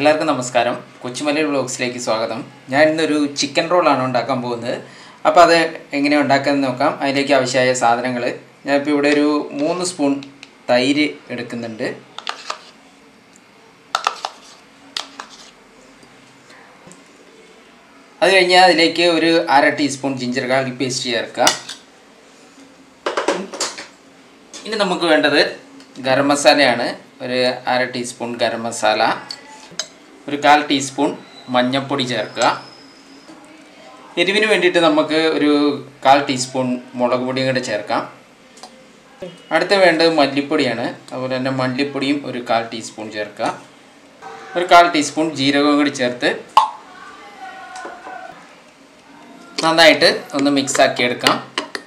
എല്ലാവർക്കും നമസ്കാരം കൊച്ചുമലയിൽ വ്ളോഗ്സിലേക്ക് സ്വാഗതം ഞാൻ ഇന്നൊരു ചിക്കൻ റോളാണ് ഉണ്ടാക്കാൻ പോകുന്നത് അപ്പോൾ അത് എങ്ങനെയാണ് ഉണ്ടാക്കുന്നത് നോക്കാം അതിലേക്ക് ആവശ്യമായ സാധനങ്ങൾ ഞാനിപ്പോൾ ഇവിടെ ഒരു മൂന്ന് സ്പൂൺ തൈര് എടുക്കുന്നുണ്ട് അത് കഴിഞ്ഞാൽ അതിലേക്ക് ഒരു അര ടീസ്പൂൺ ജിഞ്ചർ ഗാർലിക് പേസ്റ്റ് ചേർക്കുക ഇനി നമുക്ക് വേണ്ടത് ഗരം മസാലയാണ് ഒരു അര ടീസ്പൂൺ ഗരം മസാല ഒരു കാൽ ടീസ്പൂൺ മഞ്ഞൾപ്പൊടി ചേർക്കുക എരിവിന് വേണ്ടിയിട്ട് നമുക്ക് ഒരു കാൽ ടീസ്പൂൺ മുളക് പൊടിയും കൂടെ ചേർക്കാം അടുത്ത വേണ്ടത് മല്ലിപ്പൊടിയാണ് അതുപോലെ തന്നെ മല്ലിപ്പൊടിയും ഒരു കാൽ ടീസ്പൂൺ ചേർക്കുക ഒരു കാൽ ടീസ്പൂൺ ജീരകവും കൂടി ചേർത്ത് നന്നായിട്ട് ഒന്ന് മിക്സ് ആക്കി എടുക്കാം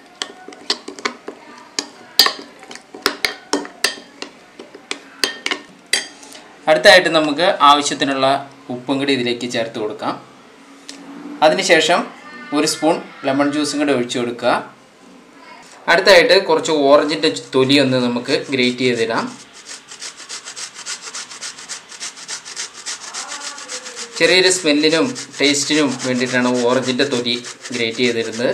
അടുത്തായിട്ട് നമുക്ക് ആവശ്യത്തിനുള്ള ഉപ്പും കൂടി ഇതിലേക്ക് ചേർത്ത് കൊടുക്കാം അതിനുശേഷം ഒരു സ്പൂൺ ലെമൺ ജ്യൂസും കൂടി ഒഴിച്ചു കൊടുക്കുക അടുത്തായിട്ട് കുറച്ച് ഓറഞ്ചിൻ്റെ തൊലി ഒന്ന് നമുക്ക് ഗ്രേറ്റ് ചെയ്തിടാം ചെറിയൊരു സ്മെല്ലിനും ടേസ്റ്റിനും വേണ്ടിയിട്ടാണ് ഓറഞ്ചിൻ്റെ തൊലി ഗ്രേറ്റ് ചെയ്തിരുന്നത്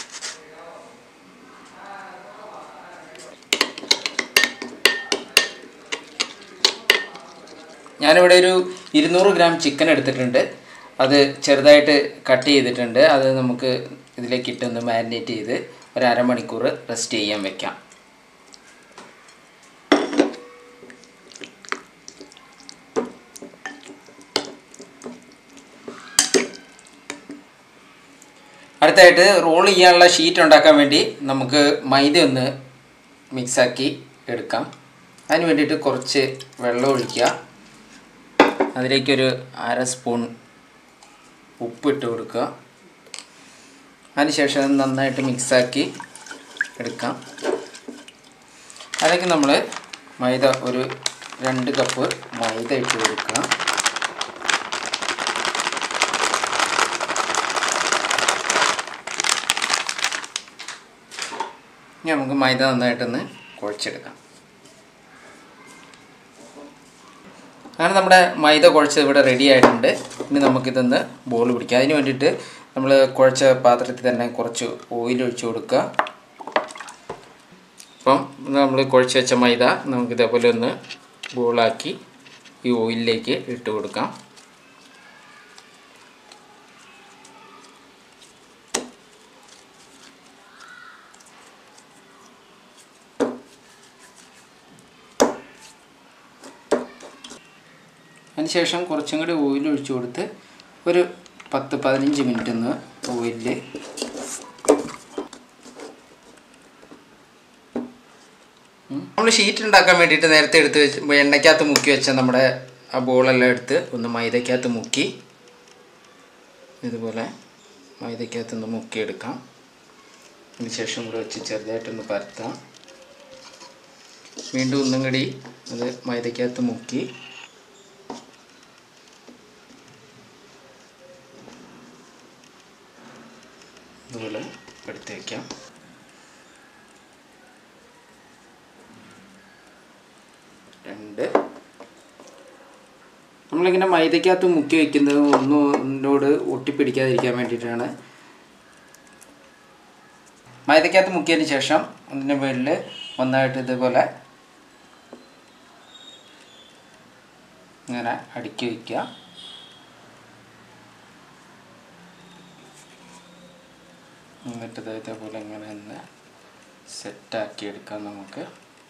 ഞാനിവിടെ ഒരു ഇരുന്നൂറ് ഗ്രാം ചിക്കൻ എടുത്തിട്ടുണ്ട് അത് ചെറുതായിട്ട് കട്ട് ചെയ്തിട്ടുണ്ട് അത് നമുക്ക് ഇതിലേക്ക് ഇട്ടൊന്ന് മാരിനേറ്റ് ചെയ്ത് ഒരു അരമണിക്കൂർ റെസ്റ്റ് ചെയ്യാൻ വെക്കാം അടുത്തായിട്ട് റോൾ ചെയ്യാനുള്ള ഷീറ്റ് ഉണ്ടാക്കാൻ വേണ്ടി നമുക്ക് മൈദ ഒന്ന് മിക്സാക്കി എടുക്കാം അതിന് വേണ്ടിയിട്ട് കുറച്ച് വെള്ളം ഒഴിക്കുക അതിലേക്കൊരു അര സ്പൂൺ ഉപ്പിട്ട് കൊടുക്കുക അതിനുശേഷം അത് നന്നായിട്ട് മിക്സാക്കി എടുക്കാം അതിലേക്ക് നമ്മൾ മൈദ ഒരു രണ്ട് കപ്പ് മൈദ ഇട്ട് കൊടുക്കുക ഇനി നമുക്ക് മൈദ നന്നായിട്ടൊന്ന് കുഴച്ചെടുക്കാം അങ്ങനെ നമ്മുടെ മൈദ കുഴച്ചത് ഇവിടെ റെഡി ആയിട്ടുണ്ട് ഇനി നമുക്കിതൊന്ന് ബോൾ പിടിക്കാം അതിന് വേണ്ടിയിട്ട് നമ്മൾ കുഴച്ച പാത്രത്തിൽ തന്നെ കുറച്ച് ഓയിൽ ഒഴിച്ചു കൊടുക്കുക അപ്പം നമ്മൾ കുഴച്ച് വെച്ച മൈദ നമുക്ക് ഇതേപോലെ ഒന്ന് ബോളാക്കി ഈ ഓയിലിലേക്ക് ഇട്ട് കൊടുക്കാം അതിനുശേഷം കുറച്ചും കൂടി ഓയിൽ ഒഴിച്ചു കൊടുത്ത് ഒരു പത്ത് പതിനഞ്ച് മിനിറ്റ് ഒന്ന് ഓയിലിൽ നമ്മൾ ഷീറ്റ് ഉണ്ടാക്കാൻ വേണ്ടിയിട്ട് നേരത്തെ എടുത്ത് വെച്ച് എണ്ണയ്ക്കകത്ത് മുക്കി വെച്ച നമ്മുടെ ആ ബോളെല്ലാം എടുത്ത് ഒന്ന് മൈദയ്ക്കകത്ത് മുക്കി ഇതുപോലെ മൈദയ്ക്കകത്ത് ഒന്ന് മുക്കിയെടുക്കാം അതിനുശേഷം കൂടെ വെച്ച് ചെറുതായിട്ടൊന്ന് പരത്താം വീണ്ടും ഒന്നും കൂടി അത് മൈദയ്ക്കകത്ത് മുക്കി ഇതുപോലെ എടുത്ത് വയ്ക്കാം രണ്ട് നമ്മളിങ്ങനെ മൈദയ്ക്കകത്ത് മുക്കി വയ്ക്കുന്നത് ഒന്നും ഒന്നിനോട് ഒട്ടിപ്പിടിക്കാതിരിക്കാൻ വേണ്ടിയിട്ടാണ് മൈദയ്ക്കകത്ത് മുക്കിയതിന് ശേഷം അതിൻ്റെ മുകളിൽ ഒന്നായിട്ട് ഇതുപോലെ ഇങ്ങനെ അടുക്കി വയ്ക്കുക എന്നിട്ട് ഇതേപോലെ ഇങ്ങനെ ഒന്ന് സെറ്റാക്കി എടുക്കാം നമുക്ക്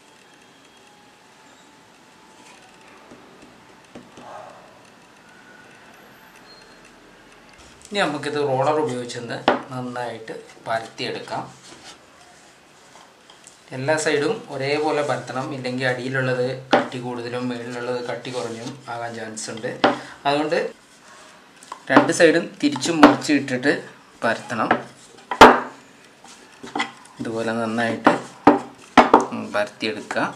ഇനി നമുക്കിത് റോളർ ഉപയോഗിച്ചൊന്ന് നന്നായിട്ട് പരത്തിയെടുക്കാം എല്ലാ സൈഡും ഒരേപോലെ പരത്തണം ഇല്ലെങ്കിൽ അടിയിലുള്ളത് കട്ടി കൂടുതലും മുകളിലുള്ളത് കട്ടി കുറഞ്ഞും ആകാൻ ചാൻസ് ഉണ്ട് അതുകൊണ്ട് രണ്ട് സൈഡും തിരിച്ചും മുറിച്ച് ഇട്ടിട്ട് പരത്തണം ഇതുപോലെ നന്നായിട്ട് പരത്തിയെടുക്കുക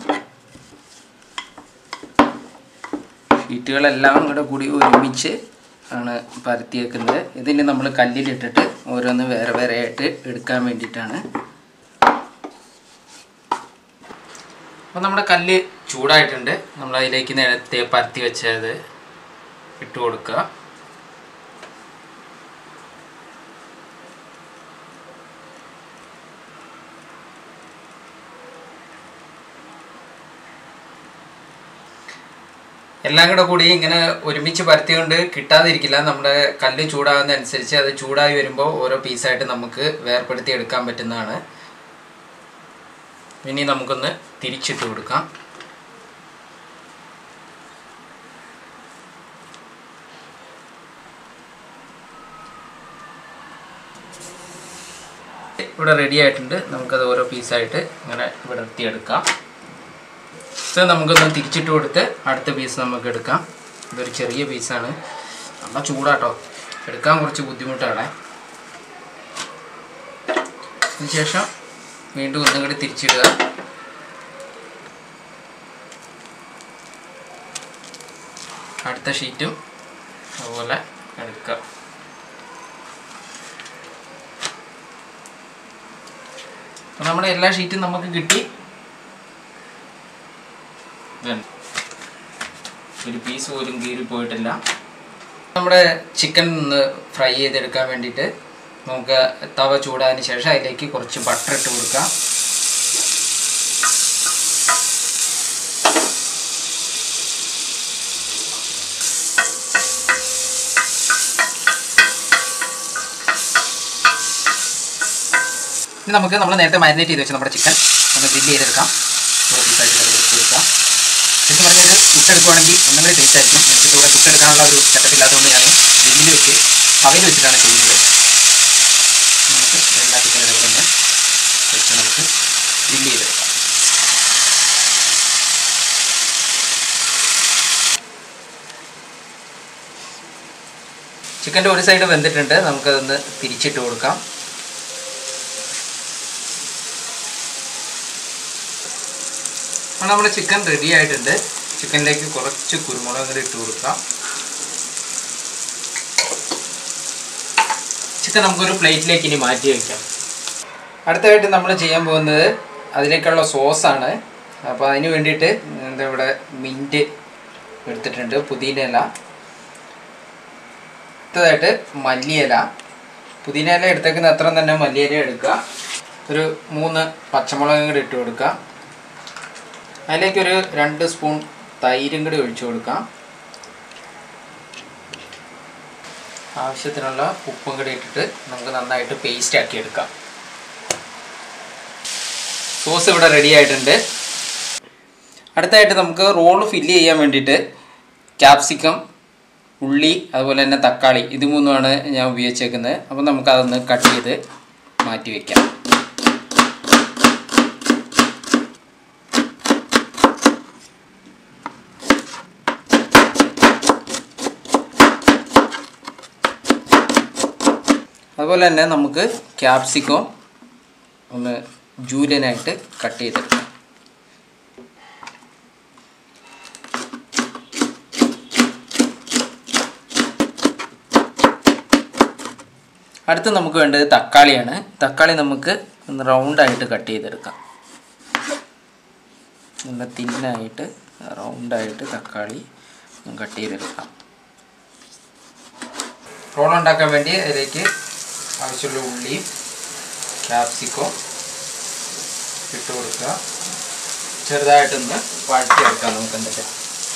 ഷീറ്റുകളെല്ലാം കൂടെ കൂടി ഒരുമിച്ച് ആണ് പരത്തിയേക്കുന്നത് ഇതിന് നമ്മൾ കല്ലിലിട്ടിട്ട് ഓരോന്ന് വേറെ വേറെ ആയിട്ട് എടുക്കാൻ വേണ്ടിയിട്ടാണ് അപ്പോൾ നമ്മുടെ കല്ല് ചൂടായിട്ടുണ്ട് നമ്മൾ അതിലേക്ക് നേരത്തെ പരത്തി വെച്ചത് ഇട്ട് കൊടുക്കുക എല്ലാം കൂടെ കൂടി ഇങ്ങനെ ഒരുമിച്ച് പരത്തിക്കൊണ്ട് കിട്ടാതിരിക്കില്ല നമ്മുടെ കല്ല് ചൂടാകുന്ന അനുസരിച്ച് അത് ചൂടായി വരുമ്പോൾ ഓരോ പീസായിട്ട് നമുക്ക് വേർപ്പെടുത്തി എടുക്കാൻ പറ്റുന്നതാണ് ഇനി നമുക്കൊന്ന് തിരിച്ചിട്ട് കൊടുക്കാം ഇവിടെ റെഡി ആയിട്ടുണ്ട് നമുക്കത് ഓരോ പീസായിട്ട് ഇങ്ങനെ വിടർത്തിയെടുക്കാം ഇത് നമുക്കൊന്ന് തിരിച്ചിട്ട് കൊടുത്ത് അടുത്ത പീസ് നമുക്ക് എടുക്കാം ഇതൊരു ചെറിയ പീസാണ് നല്ല ചൂടാട്ടോ എടുക്കാൻ കുറച്ച് ബുദ്ധിമുട്ടാണ് അതിനുശേഷം വീണ്ടും ഒന്നും കൂടി തിരിച്ചിടുക അടുത്ത ഷീറ്റും അതുപോലെ എടുക്കുക അപ്പോൾ നമ്മുടെ എല്ലാ ഷീറ്റും നമുക്ക് കിട്ടി ഇതുണ്ട്. ഒരു പീസ് പോലും കീറി പോയിട്ടില്ല നമ്മുടെ ചിക്കൻ ഒന്ന് ഫ്രൈ ചെയ്തെടുക്കാൻ വേണ്ടിയിട്ട് നമുക്ക് തവ ചൂടാതിന് ശേഷം അതിലേക്ക് കുറച്ച് ബട്ടർ ഇട്ട് കൊടുക്കാം ഇനി നമുക്ക് നമ്മൾ നേരത്തെ മാരിനേറ്റ് ചെയ്ത് വെച്ച നമ്മുടെ ചിക്കൻ ഒന്ന് ഗ്രില്ല് ചെയ്തെടുക്കാം ഒരു പീസായിട്ട് അത് വെച്ച് കൊടുക്കാം ശരിക്കും പറഞ്ഞാൽ ഇത് ചുട്ടെടുക്കുവാണെങ്കിൽ ഒന്നും കൂടി ടേസ്റ്റ് ആയിരിക്കും എനിക്കിപ്പോൾ ഇവിടെ ചുട്ടെടുക്കാനുള്ള ഒരു സെറ്റപ്പ് ഇല്ലാത്തതുകൊണ്ട് ഞാൻ ഗ്രില്ലിൽ വെച്ച് അവയിൽ വെച്ചിട്ടാണ് ചെയ്യുന്നത് നമുക്ക് എല്ലാ ചിക്കനും തന്നെ വെച്ച് നമുക്ക് ഗ്രില്ല് ചെയ്തെടുക്കാം ചിക്കൻ്റെ ഒരു സൈഡ് വെന്തിട്ടുണ്ട് നമുക്കതൊന്ന് തിരിച്ചിട്ട് കൊടുക്കാം അപ്പോൾ നമ്മുടെ ചിക്കൻ റെഡി ആയിട്ടുണ്ട് ചിക്കനിലേക്ക് കുറച്ച് കുരുമുളക് കൂടി ഇട്ട് കൊടുക്കാം ചിക്കൻ നമുക്കൊരു പ്ലേറ്റിലേക്ക് ഇനി മാറ്റി വയ്ക്കാം അടുത്തതായിട്ട് നമ്മൾ ചെയ്യാൻ പോകുന്നത് അതിലേക്കുള്ള സോസാണ് അപ്പോൾ അതിന് വേണ്ടിയിട്ട് എന്താ ഇവിടെ മിൻറ്റ് എടുത്തിട്ടുണ്ട് പുതിന ഇല അടുത്തതായിട്ട് മല്ലിയില പുതിന ഇല എടുത്തേക്കുന്ന അത്ര തന്നെ മല്ലിയില എടുക്കുക ഒരു മൂന്ന് പച്ചമുളകും കൂടി ഇട്ട് കൊടുക്കുക അതിലേക്ക് ഒരു രണ്ട് സ്പൂൺ തൈരും കൂടി ഒഴിച്ചു കൊടുക്കാം ആവശ്യത്തിനുള്ള ഉപ്പും കൂടി ഇട്ടിട്ട് നമുക്ക് നന്നായിട്ട് പേസ്റ്റ് ആക്കി എടുക്കാം സോസ് ഇവിടെ റെഡി ആയിട്ടുണ്ട് അടുത്തായിട്ട് നമുക്ക് റോള് ഫില്ല് ചെയ്യാൻ വേണ്ടിയിട്ട് ക്യാപ്സിക്കം ഉള്ളി അതുപോലെ തന്നെ തക്കാളി ഇത് മൂന്നുമാണ് ഞാൻ ഉപയോഗിച്ചേക്കുന്നത് അപ്പോൾ നമുക്കതൊന്ന് കട്ട് ചെയ്ത് മാറ്റി വയ്ക്കാം അതുപോലെ തന്നെ നമുക്ക് ക്യാപ്സിക്കോ ഒന്ന് ജൂലിയനായിട്ട് കട്ട് ചെയ്തെടുക്കാം അടുത്ത് നമുക്ക് വേണ്ടത് തക്കാളിയാണ് തക്കാളി നമുക്ക് ഒന്ന് റൗണ്ടായിട്ട് കട്ട് ചെയ്തെടുക്കാം നല്ല തിന്നായിട്ട് റൗണ്ടായിട്ട് തക്കാളി കട്ട് ചെയ്തെടുക്കാം റോൾ ഉണ്ടാക്കാൻ വേണ്ടി അതിലേക്ക് ആവശ്യമുള്ള ഉള്ളിയും ക്യാപ്സിക്കോ ഇട്ട് കൊടുക്കുക ചെറുതായിട്ടൊന്ന് വഴറ്റിയെടുക്കാം നമുക്ക് എന്നിട്ട്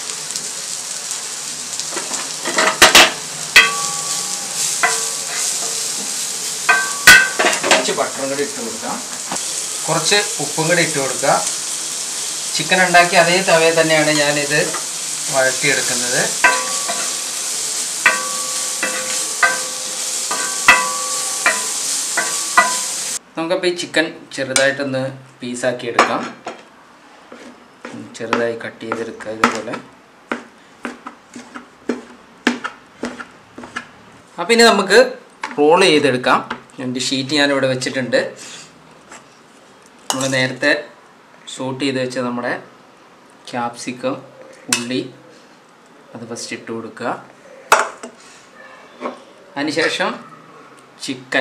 കുറച്ച് ബട്ടറും കൂടി ഇട്ട് കൊടുക്കാം കുറച്ച് ഉപ്പും കൂടി ഇട്ട് കൊടുക്കുക ചിക്കൻ ഉണ്ടാക്കി അതേ തവയിൽ തന്നെയാണ് ഞാനിത് വഴറ്റിയെടുക്കുന്നത് നമുക്കപ്പോൾ ഈ ചിക്കൻ ചെറുതായിട്ടൊന്ന് പീസാക്കി എടുക്കാം ഉം, ചെറുതായി കട്ട് ചെയ്തെടുക്കുക ഇതുപോലെ അപ്പം ഇനി നമുക്ക് റോൾ ചെയ്തെടുക്കാം എൻ്റെ ഷീറ്റ് ഞാനിവിടെ വെച്ചിട്ടുണ്ട് നമ്മൾ നേരത്തെ ഷൂട്ട് ചെയ്ത് വെച്ച നമ്മുടെ ക്യാപ്സിക്കം ഉള്ളി അത് ഫസ്റ്റ് ഇട്ട് കൊടുക്കുക അതിനുശേഷം ചിക്കൻ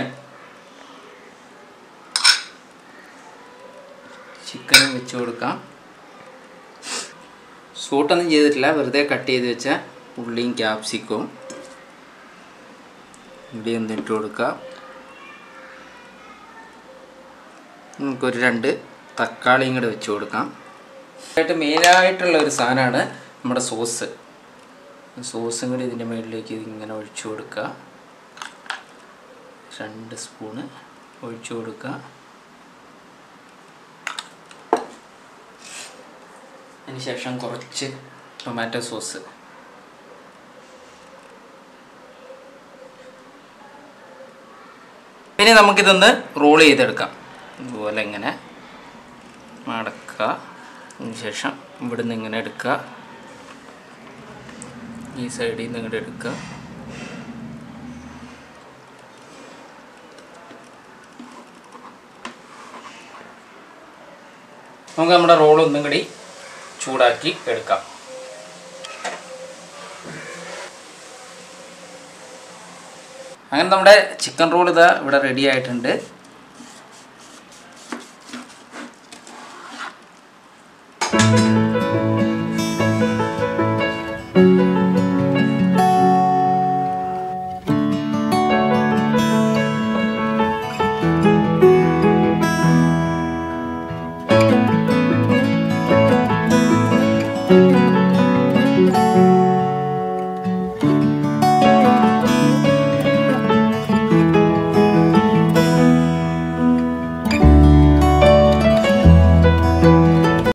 ചിക്കനും വെച്ച് കൊടുക്കാം സൂട്ടൊന്നും ചെയ്തിട്ടില്ല വെറുതെ കട്ട് ചെയ്ത് വെച്ച ഉള്ളിയും ക്യാപ്സിക്കവും ഇവിടെ ഒന്ന് ഇട്ട് കൊടുക്കുക നമുക്കൊരു രണ്ട് തക്കാളിയും കൂടെ വെച്ച് കൊടുക്കാം ആയിട്ട് മെയിനായിട്ടുള്ള ഒരു സാധനമാണ് നമ്മുടെ സോസ് സോസും കൂടി ഇതിൻ്റെ മുകളിലേക്ക് ഇങ്ങനെ ഒഴിച്ചു കൊടുക്കുക രണ്ട് സ്പൂണ് ഒഴിച്ചു കൊടുക്കുക അതിനുശേഷം കുറച്ച് ടൊമാറ്റോ സോസ് ഇനി നമുക്കിതൊന്ന് റോൾ ചെയ്തെടുക്കാം ഇതുപോലെ ഇങ്ങനെ മടക്കുക അതിനുശേഷം ഇവിടുന്ന് ഇങ്ങനെ എടുക്കുക ഈ സൈഡിൽ നിന്ന് ഇങ്ങോട്ട് എടുക്കുക നമുക്ക് നമ്മുടെ റോൾ ഒന്നും കൂടി ചൂടാക്കി എടുക്കാം അങ്ങനെ നമ്മുടെ ചിക്കൻ റോൾ ഇതാ ഇവിടെ റെഡി ആയിട്ടുണ്ട്